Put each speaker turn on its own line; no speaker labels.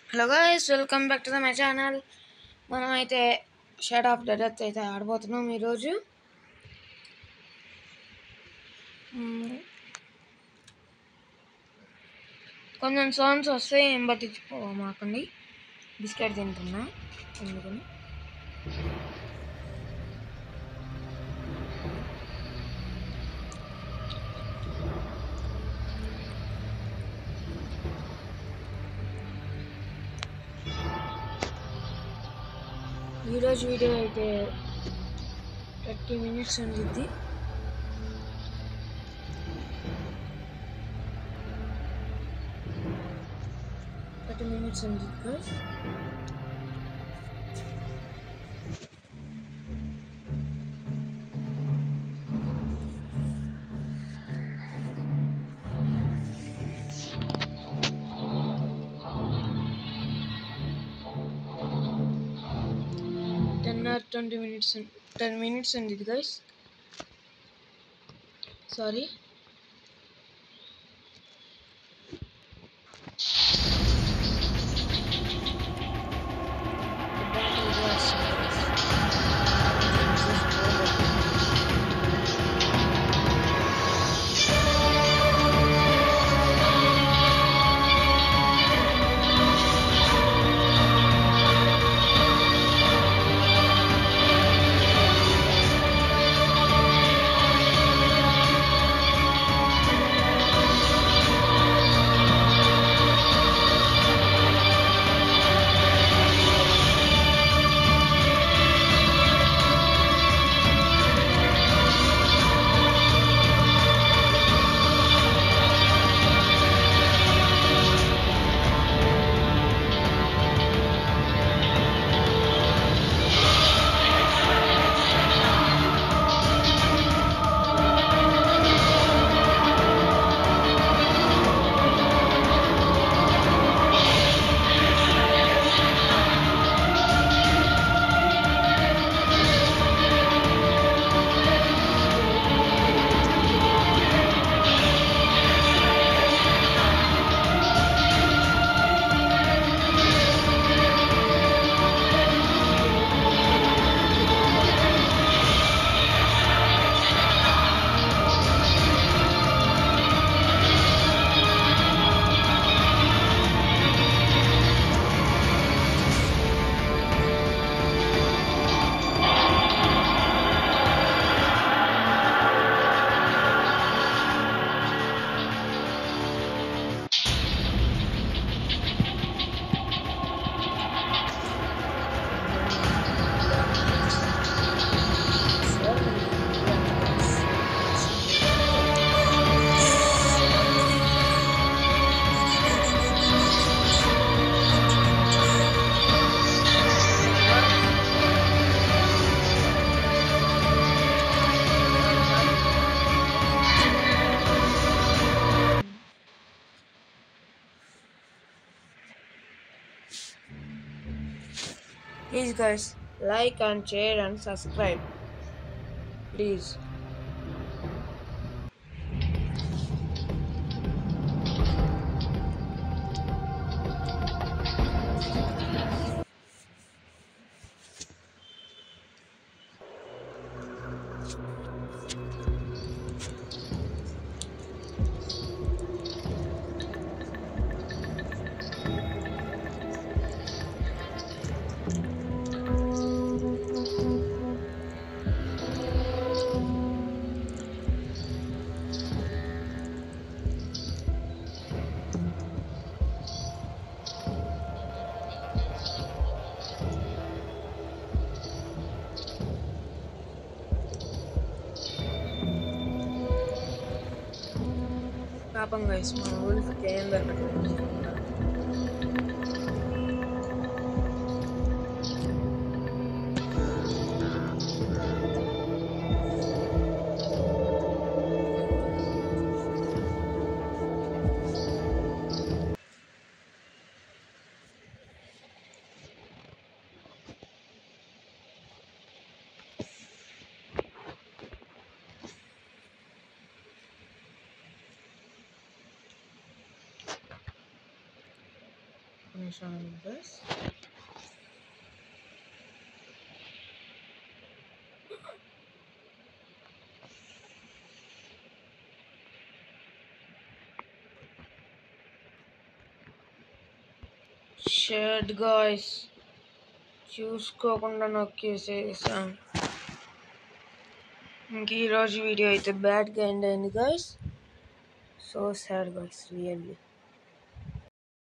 Hello guys welcome back to the my channel మనం అయితే shade of the death అయితే ఆడబోతున్నాం ఈరోజు మ్మ్. కొంచెం సౌండ్స్ వస్తే ఏం పట్టించుకోమాకండి బిస్కెట్ తింటున్నా అందుకని ఈరోజు వీడియో అయితే థర్టీ మినిట్స్ ఉండిద్ది థర్టీ మినిట్స్ ఉండిద్ది guys. Ten or twenty minutes ten minutes ఉంది ఇది guys sorry Please guys, like and share and subscribe. Please. పాపం గైస్ మా ఊరికి ఏం దొరకట్లేదు గైస్ షర్ట్ గాయస్ చూసుకోకుండా నొక్కేసేసాం ఇంక ఈరోజు వీడియో అయితే బ్యాడ్గా ఎండ్ అయింది guys so sad guys really